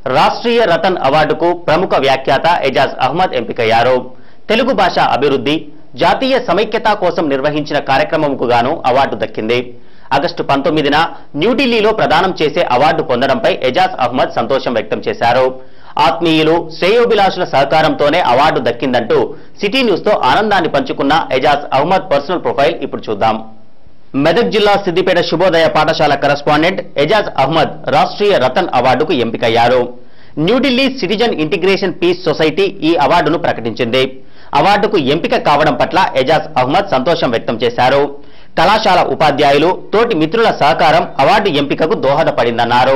రాష్ట్రీయ రతన్ అవార్డుకు ప్రముఖ వ్యాఖ్యాత ఎజాజ్ అహ్మద్ ఎంపికయ్యారు తెలుగు భాష అభివృద్ధి జాతీయ సమైక్యత కోసం నిర్వహించిన కార్యక్రమంకు గాను అవార్డు దక్కింది ఆగస్టు పంతొమ్మిదిన న్యూఢిల్లీలో ప్రదానం చేసే అవార్డు పొందడంపై ఎజాజ్ అహ్మద్ సంతోషం వ్యక్తం చేశారు ఆత్మీయులు శ్రేయోభిలాషుల సహకారంతోనే అవార్డు దక్కిందంటూ సిటీ న్యూస్ తో ఆనందాన్ని పంచుకున్న ఎజాజ్ అహ్మద్ పర్సనల్ ప్రొఫైల్ ఇప్పుడు చూద్దాం మెదక్ జిల్లా సిద్దిపేట శుభోదయ పాఠశాల కరెస్పాండెంట్ ఎజాజ్ అహ్మద్ రాష్ట్రీయ రతన్ అవార్డుకు ఎంపికయ్యారు New Delhi citizen integration peace society ఈ అవార్డును ప్రకటించింది అవార్డుకు ఎంపిక కావడం పట్ల ఎజాజ్ అహ్మద్ సంతోషం వ్యక్తం చేశారు కళాశాల ఉపాధ్యాయులు తోటి మిత్రుల సహకారం అవార్డు ఎంపికకు దోహదపడిందన్నారు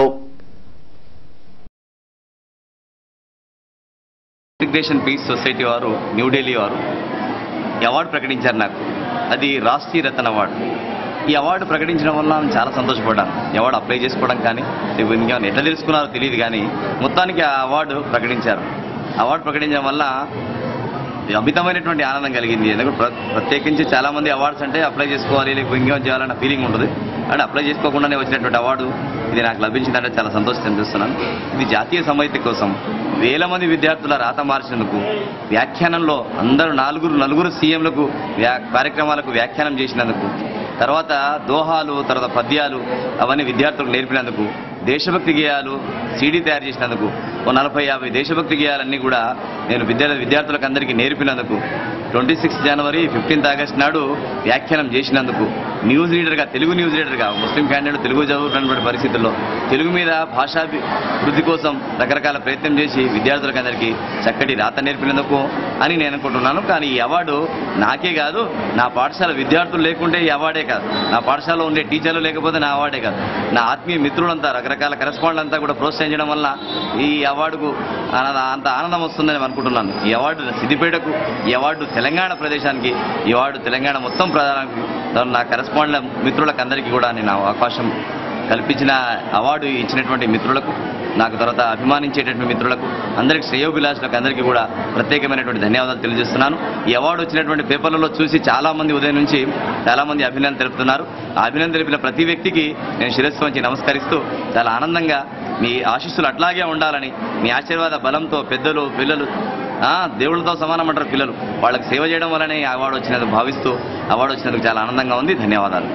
ఇంటిగ్రేషన్ పీస్ సొసైటీ వారు న్యూఢిల్లీ వారు ఈ అవార్డు ప్రకటించారు నాకు అది రాష్ట్రీయ రతన్ అవార్డు ఈ అవార్డు ప్రకటించడం వల్ల నేను చాలా సంతోషపడ్డాను ఈ అవార్డు అప్లై చేసుకోవడం కానీ లేకపోతే ఇంకా ఎట్లా తెలుసుకున్నారో తెలియదు కానీ మొత్తానికి ఆ అవార్డు ప్రకటించారు అవార్డు ప్రకటించడం వల్ల అమితమైనటువంటి ఆనందం కలిగింది ఎందుకంటే ప్ర- ప్రత్యేకించి చాలా మంది అవార్డ్స్ అంటే అప్లై చేసుకోవాలి లేకపోతే ఇంకేం చేయాలన్న ఫీలింగ్ ఉంటుంది అంటే అప్లై చేసుకోకుండానే వచ్చినటువంటి అవార్డు ఇది నాకు లభించిందంటే చాలా సంతోషం అనిపిస్తున్నాను ఇది జాతీయ సమైక్యత కోసం వేల మంది విద్యార్థుల రాత మార్చినందుకు వ్యాఖ్యానంలో అందరూ నలుగురు నలుగురు సీఎంలకు వ్యా కార్యక్రమాలకు వ్యాఖ్యానం చేసినందుకు తర్వాత దోహాలు తర్వాత పద్యాలు అవన్నీ విద్యార్థులకు నేర్పినందుకు దేశభక్తి గేయాలు సీడీ తయారు చేసినందుకు ఓ నలభై యాభై దేశభక్తి గేయాలన్నీ కూడా నేను విద్యార్థి విద్యార్థులకు అందరికీ నేర్పినందుకు ట్వంటీ సిక్స్ జనవరి ఫిఫ్టీన్త్ ఆగస్ట్ నాడు వ్యాఖ్యానం చేసినందుకు న్యూస్ రీడర్గా తెలుగు న్యూస్ రీడర్గా ముస్లిం క్యాండిడేట్ తెలుగు చదువుతున్నటువంటి పరిస్థితుల్లో తెలుగు మీద భాషాభి వృద్ధి కోసం రకరకాల ప్రయత్నం చేసి విద్యార్థులకు అందరికీ చక్కటి రాత నేర్పినందుకు అని నేను అనుకుంటున్నాను కానీ ఈ అవార్డు నాకే కాదు నా పాఠశాల విద్యార్థులు లేకుంటే ఈ అవార్డే కాదు నా పాఠశాలలో ఉండే టీచర్లు లేకపోతే నా అవార్డే కాదు నా ఆత్మీయ మిత్రులంతా రకరకాల కరెస్పాండ్ అంతా కూడా ప్రోత్సహించడం వల్ల ఈ అవార్డుకు ఆనంద- అంత ఆనందం వస్తుందని నేను అనుకుంటున్నాను ఈ అవార్డు సిద్దిపేటకు ఈ అవార్డు తెలంగాణ ప్రదేశానికి ఈ అవార్డు తెలంగాణ మొత్తం ప్రధానానికి నా కరెస్పాండ్ మిత్రులకు అందరికీ కూడా నేను అవకాశం కల్పించిన అవార్డు ఇచ్చినటువంటి మిత్రులకు నాకు తర్వాత అభిమానించేటటువంటి మిత్రులకు అందరికి శ్రేయోభిలాషులకు అందరికీ కూడా ప్రత్యేకమైనటువంటి ధన్యవాదాలు తెలియజేస్తున్నాను ఈ అవార్డు వచ్చినటువంటి పేపర్లలో చూసి చాలా మంది ఉదయం నుంచి చాలా మంది అభినందన తెలుపుతున్నారు ఆ అభినందన తెలిపిన ప్రతి వ్యక్తికి నేను శిరస్సు వంచి నమస్కరిస్తూ చాలా ఆనందంగా మీ ఆశీస్సులు అట్లాగే ఉండాలని మీ ఆశీర్వాద బలంతో పెద్దలు పిల్లలు ఆ, దేవుళ్ళతో సమానం అంటారు పిల్లలు వాళ్ళకి సేవ చేయడం వల్లనే ఈ అవార్డు వచ్చినందుకు భావిస్తూ అవార్డు వచ్చినందుకు చాలా ఆనందంగా ఉంది ధన్యవాదాలు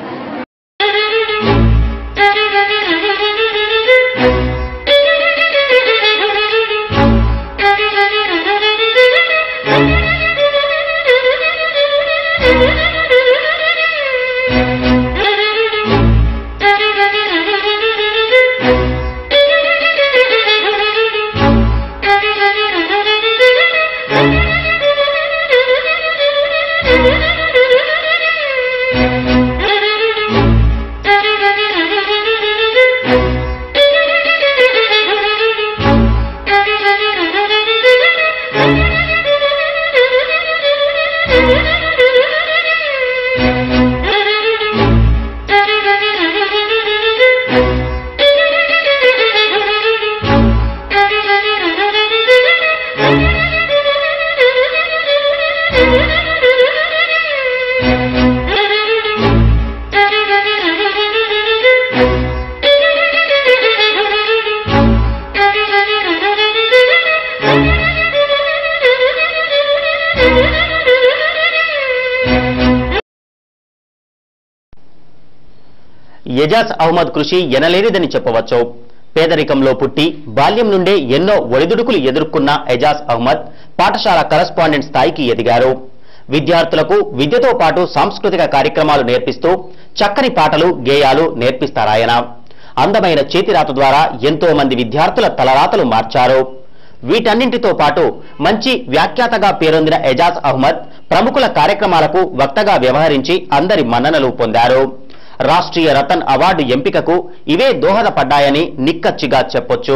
ఎజాజ్ అహ్మద్ కృషి ఎనలేనిదని చెప్పవచ్చు పేదరికంలో పుట్టి బాల్యం నుండే ఎన్నో ఒడిదుడుకులు ఎదుర్కొన్న ఎజాజ్ అహ్మద్ పాఠశాల కరస్పాండెంట్ స్థాయికి ఎదిగారు విద్యార్థులకు విద్యతో పాటు సాంస్కృతిక కార్యక్రమాలు నేర్పిస్తూ చక్కని పాటలు గేయాలు నేర్పిస్తారాయన అందమైన చేతిరాత ద్వారా ఎంతో మంది విద్యార్థుల తలరాతలు మార్చారు వీటన్నింటితో పాటు మంచి వ్యాఖ్యాతగా పేరొందిన ఎజాజ్ అహ్మద్ ప్రముఖుల కార్యక్రమాలకు వక్తగా వ్యవహరించి అందరి మన్ననలు పొందారు రాష్ట్రీయ రతన్ అవార్డు ఎంపికకు ఇవే దోహదపడ్డాయని నిక్కచ్చిగా చెప్పొచ్చు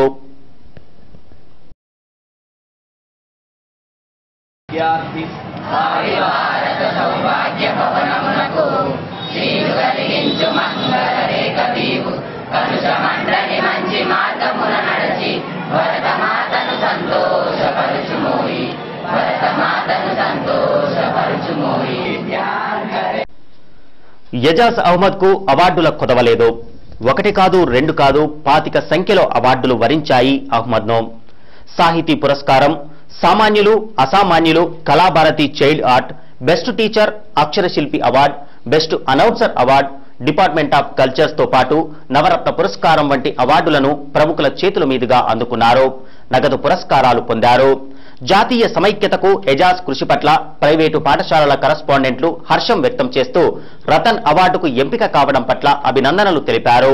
యజాజ్ అహ్మద్ కు అవార్డుల కొదవలేదు ఒకటి కాదు రెండు కాదు పాతిక సంఖ్యలో అవార్డులు వరించాయి అహ్మద్ను సాహితీ పురస్కారం సామాన్యులు అసామాన్యులు Kalabharati child art best teacher అక్షరశిల్పి award best announcer award department of cultures తో పాటు నవరత్న పురస్కారం వంటి అవార్డులను ప్రముఖుల చేతుల మీదుగా అందుకున్నారు నగదు పురస్కారాలు పొందారు జాతీయ సమైక్యతకు ఎజాజ్ కృషి పట్ల ప్రైవేటు పాఠశాలల కరస్పాండెంట్లు హర్షం వ్యక్తం చేస్తూ రతన్ అవార్డుకు ఎంపిక కావడం పట్ల అభినందనలు తెలిపారు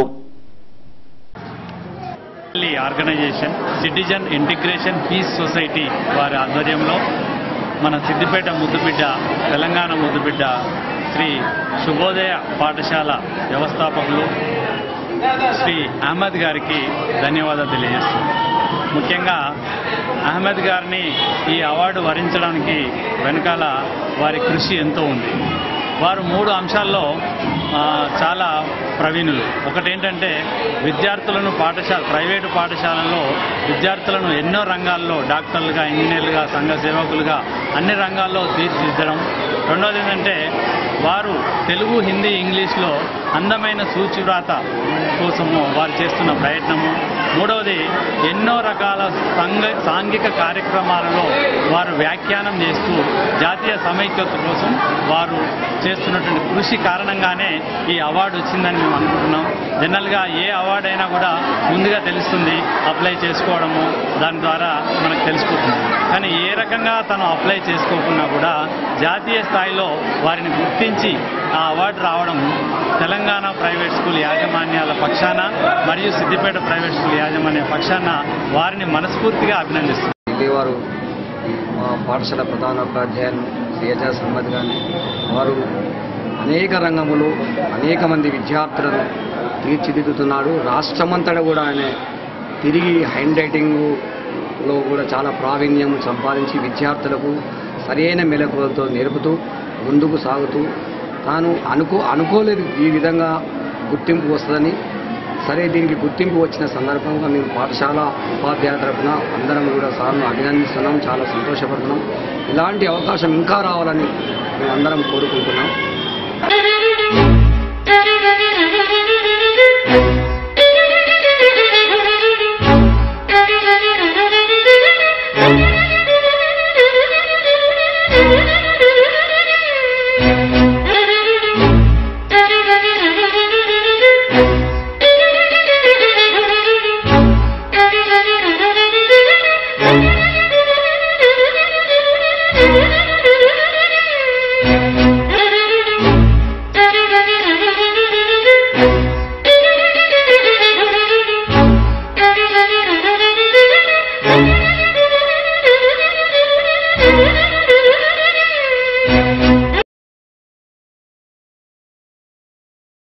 ఈ organisation citizen integration peace society వారి ఆధ్వర్యంలో మన సిద్దిపేట ముద్దుబిడ్డ తెలంగాణ ముద్దుబిడ్డ శ్రీ శుభోదయ పాఠశాల వ్యవస్థాపకులు శ్రీ అహ్మద్ గారికి ధన్యవాదాలు తెలియజేస్తున్నాను ముఖ్యంగా అహ్మద్ గారిని ఈ అవార్డు వరించడానికి వెనకాల వారి కృషి ఎంతో ఉంది వారు మూడు అంశాల్లో ఆ, చాలా ప్రవీణులు ఒకటేంటంటే విద్యార్థులను పాఠశాల ప్రైవేటు పాఠశాలల్లో విద్యార్థులను ఎన్నో రంగాల్లో డాక్టర్లుగా ఇంజనీర్లుగా సంఘ సేవకులుగా అన్ని రంగాల్లో తీర్చిదిద్దడం రెండోది ఏంటంటే వారు తెలుగు హిందీ ఇంగ్లీష్లో అందమైన సూచివ్రాత కోసము వారు చేస్తున్న ప్రయత్నము మూడవది ఎన్నో రకాల సంఘ సాంఘిక కార్యక్రమాలలో వారు వ్యాఖ్యానం చేస్తూ జాతీయ సమైక్యత కోసం వారు చేస్తున్నటువంటి కృషి కారణంగానే ఈ అవార్డు వచ్చిందని మేము అనుకుంటున్నాం జనరల్గా ఏ అవార్డు అయినా కూడా ముందుగా తెలుస్తుంది అప్లై చేసుకోవడము దాని ద్వారా మనకు తెలిసిపోతుంది కానీ ఏ రకంగా తను అప్లై చేసుకోకుండా కూడా జాతీయ స్థాయిలో వారిని గుర్తించి ఆ అవార్డు రావడం తెలంగాణ ప్రైవేట్ స్కూల్ యాజమాన్యాల పక్షాన మరియు సిద్దిపేట ప్రైవేట్ స్కూల్ యాజమాన్య పక్షాన వారిని మనస్ఫూర్తిగా అభినందిస్తున్నాం ఇది వారు మా పాఠశాల ప్రధానోపాధ్యాయులు శ్రీ ఎజాజ్ అహ్మద్ గారిని వారు అనేక రంగములు అనేక మంది విద్యార్థులను తీర్చిదిద్దుతున్నాడు రాష్ట్రమంతటా కూడా ఆయన తిరిగి హ్యాండ్ రైటింగ్లో కూడా చాలా ప్రావీణ్యం సంపాదించి విద్యార్థులకు సరైన మెలకువలతో నేర్పుతూ ముందుకు సాగుతూ తాను అనుకో అనుకోలేదు ఈ విధంగా గుర్తింపు వస్తుందని సరే దీనికి గుర్తింపు వచ్చిన సందర్భంగా మేము పాఠశాల ఉపాధ్యాయుల తరఫున అందరం కూడా సార్ను అభినందిస్తున్నాం చాలా సంతోషపడుతున్నాం ఇలాంటి అవకాశం ఇంకా రావాలని మేము అందరం కోరుకుంటున్నాం